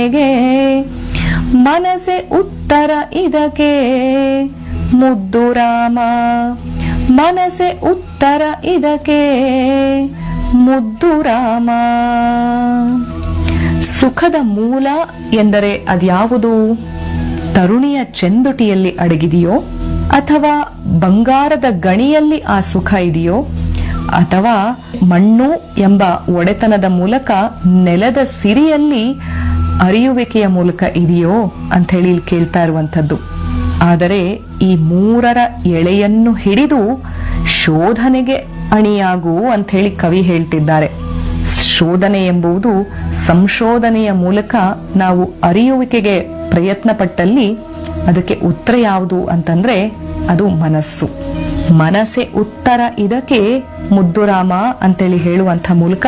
ಹೇಗೆ ಮನಸೆ ಉತ್ತರ ಇದಕ್ಕೆ ಮುದ್ದು ರಾಮ ಮನಸೆ ಉತ್ತರ ಇದಕ್ಕೆ ಮುದ್ದು ರಾಮ ಸುಖದ ಮೂಲ ಎಂದರೆ ಅದ್ಯಾವುದು ತರುಣಿಯ ಚೆಂದುಟಿಯಲ್ಲಿ ಅಡಗಿದೆಯೋ ಅಥವಾ ಬಂಗಾರದ ಗಣಿಯಲ್ಲಿ ಆ ಸುಖ ಇದೆಯೋ ಅಥವಾ ಮಣ್ಣು ಎಂಬ ಒಡೆತನದ ಮೂಲಕ ನೆಲದ ಸಿರಿಯಲ್ಲಿ ಅರಿಯುವಿಕೆಯ ಮೂಲಕ ಇದೆಯೋ ಅಂತ ಹೇಳಿ ಇಲ್ಲಿ ಕೇಳ್ತಾ ಇರುವಂಥದ್ದು ಆದರೆ ಈ ಮೂರರ ಎಳೆಯನ್ನು ಹಿಡಿದು ಶೋಧನೆಗೆ ಅಣಿಯಾಗು ಅಂತ ಹೇಳಿ ಕವಿ ಹೇಳ್ತಿದ್ದಾರೆ ಶೋಧನೆ ಎಂಬುದು ಸಂಶೋಧನೆಯ ಮೂಲಕ ನಾವು ಅರಿಯುವಿಕೆಗೆ ಪ್ರಯತ್ನ ಪಟ್ಟಲ್ಲಿ ಅದಕ್ಕೆ ಉತ್ತರ ಯಾವುದು ಅಂತಂದ್ರೆ ಅದು ಮನಸ್ಸು ಮನಸ್ಸೆ ಉತ್ತರ ಇದಕ್ಕೆ ಮುದ್ದುರಾಮ ಅಂತೇಳಿ ಹೇಳುವಂತ ಮೂಲಕ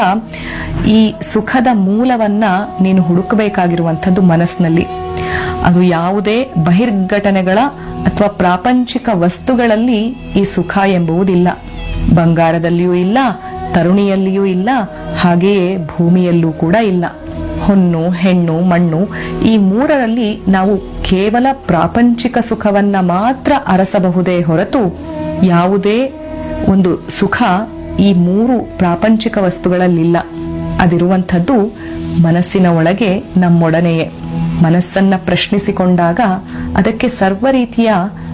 ಈ ಸುಖದ ಮೂಲವನ್ನ ನೀನು ಹುಡುಕಬೇಕಾಗಿರುವಂಥದ್ದು ಮನಸ್ಸಿನಲ್ಲಿ ಅದು ಯಾವುದೇ ಬಹಿರ್ಘಟನೆಗಳ ಅಥವಾ ಪ್ರಾಪಂಚಿಕ ವಸ್ತುಗಳಲ್ಲಿ ಈ ಸುಖ ಎಂಬುವುದಿಲ್ಲ ಬಂಗಾರದಲ್ಲಿಯೂ ಇಲ್ಲ ತರುಣಿಯಲ್ಲಿಯೂ ಇಲ್ಲ ಹಾಗೆಯೇ ಭೂಮಿಯಲ್ಲೂ ಕೂಡ ಇಲ್ಲ ಹೊನ್ನು ಹೆಣ್ಣು ಮಣ್ಣು ಈ ಮೂರರಲ್ಲಿ ನಾವು ಕೇವಲ ಪ್ರಾಪಂಚಿಕ ಸುಖವನ್ನ ಮಾತ್ರ ಅರಸಬಹುದೇ ಹೊರತು ಯಾವುದೇ ಒಂದು ಸುಖ ಈ ಮೂರು ಪ್ರಾಪಂಚಿಕ ವಸ್ತುಗಳಲ್ಲಿಲ್ಲ ಅದಿರುವಂಥದ್ದು ಮನಸ್ಸಿನ ಒಳಗೆ ನಮ್ಮೊಡನೆಯೇ ಮನಸ್ಸನ್ನ ಪ್ರಶ್ನಿಸಿಕೊಂಡಾಗ ಅದಕ್ಕೆ ಸರ್ವ ರೀತಿಯ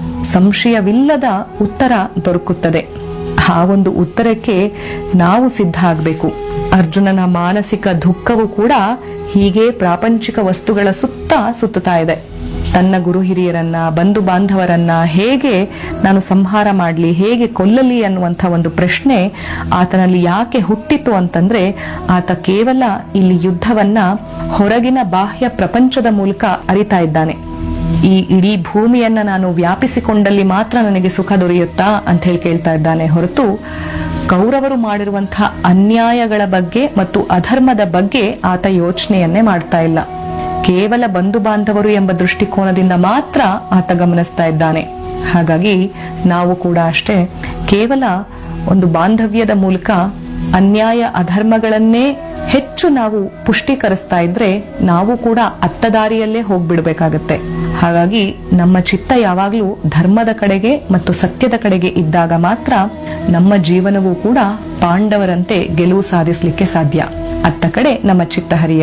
ಸಂಶಯವಿಲ್ಲದ ಉತ್ತರ ದೊರಕುತ್ತದೆ ಆ ಒಂದು ಉತ್ತರಕ್ಕೆ ನಾವು ಸಿದ್ಧ ಆಗಬೇಕು ಅರ್ಜುನನ ಮಾನಸಿಕ ದುಃಖವು ಕೂಡ ಹೀಗೆ ಪ್ರಾಪಂಚಿಕ ವಸ್ತುಗಳ ಸುತ್ತ ಸುತ್ತುತ್ತಾ ಇದೆ ತನ್ನ ಗುರು ಹಿರಿಯರನ್ನ ಬಂಧು ಬಾಂಧವರನ್ನ ಹೇಗೆ ನಾನು ಸಂಹಾರ ಮಾಡಲಿ ಹೇಗೆ ಕೊಲ್ಲಲಿ ಅನ್ನುವಂಥ ಒಂದು ಪ್ರಶ್ನೆ ಆತನಲ್ಲಿ ಯಾಕೆ ಹುಟ್ಟಿತು ಅಂತಂದ್ರೆ ಆತ ಕೇವಲ ಇಲ್ಲಿ ಯುದ್ಧವನ್ನ ಹೊರಗಿನ ಬಾಹ್ಯ ಪ್ರಪಂಚದ ಮೂಲಕ ಅರಿತಾ ಇದ್ದಾನೆ ಈ ಇಡೀ ಭೂಮಿಯನ್ನ ನಾನು ವ್ಯಾಪಿಸಿಕೊಂಡಲ್ಲಿ ಮಾತ್ರ ನನಗೆ ಸುಖ ದೊರೆಯುತ್ತಾ ಅಂತ ಹೇಳಿ ಕೇಳ್ತಾ ಇದ್ದಾನೆ ಹೊರತು ಕೌರವರು ಮಾಡಿರುವಂತಹ ಅನ್ಯಾಯಗಳ ಬಗ್ಗೆ ಮತ್ತು ಅಧರ್ಮದ ಬಗ್ಗೆ ಆತ ಯೋಚನೆಯನ್ನೇ ಮಾಡ್ತಾ ಇಲ್ಲ ಕೇವಲ ಬಂಧು ಬಾಂಧವರು ಎಂಬ ದೃಷ್ಟಿಕೋನದಿಂದ ಮಾತ್ರ ಆತ ಗಮನಿಸ್ತಾ ಇದ್ದಾನೆ ಹಾಗಾಗಿ ನಾವು ಕೂಡ ಅಷ್ಟೇ ಕೇವಲ ಒಂದು ಬಾಂಧವ್ಯದ ಮೂಲಕ ಅನ್ಯಾಯ ಅಧರ್ಮಗಳನ್ನೇ ಹೆಚ್ಚು ನಾವು ಪುಷ್ಟೀಕರಿಸ್ತಾ ಇದ್ರೆ ನಾವು ಕೂಡ ಅತ್ತದಾರಿಯಲ್ಲೇ ಹೋಗ್ಬಿಡ್ಬೇಕಾಗತ್ತೆ ಹಾಗಾಗಿ ನಮ್ಮ ಚಿತ್ತ ಯಾವಾಗ್ಲೂ ಧರ್ಮದ ಕಡೆಗೆ ಮತ್ತು ಸತ್ಯದ ಕಡೆಗೆ ಇದ್ದಾಗ ಮಾತ್ರ ನಮ್ಮ ಜೀವನವೂ ಕೂಡ ಪಾಂಡವರಂತೆ ಗೆಲುವು ಸಾಧಿಸಲಿಕ್ಕೆ ಸಾಧ್ಯ ಅತ್ತ ಕಡೆ ನಮ್ಮ ಚಿತ್ತ ಹರಿಯ